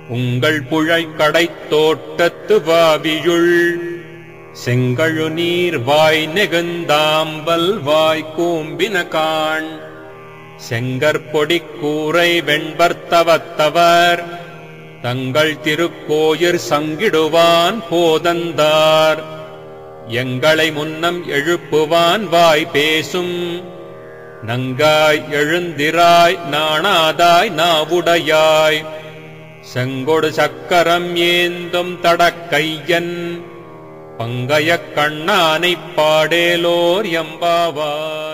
உங்கள் புழைக்கடைத் தோட்டத்து வாவியுள் செங்கழு நீர் வாய் நெகுந்தாம்பல் வாய் கூம்பின காண் செங்கற்பொடிக் கூரை வெண்பர்த்தவத்தவர் தங்கள் திருக்கோயிற் சங்கிடுவான் போதந்தார் எங்களை முன்னம் எழுப்புவான் வாய் பேசும் நங்காய் எழுந்திராய் நாணாதாய் நாவுடையாய் செங்கொடு சக்கரம் ஏந்தும் தடக்கையன் பங்கயக் கண்ணானைப் பாடேலோர் எம்பாவாய்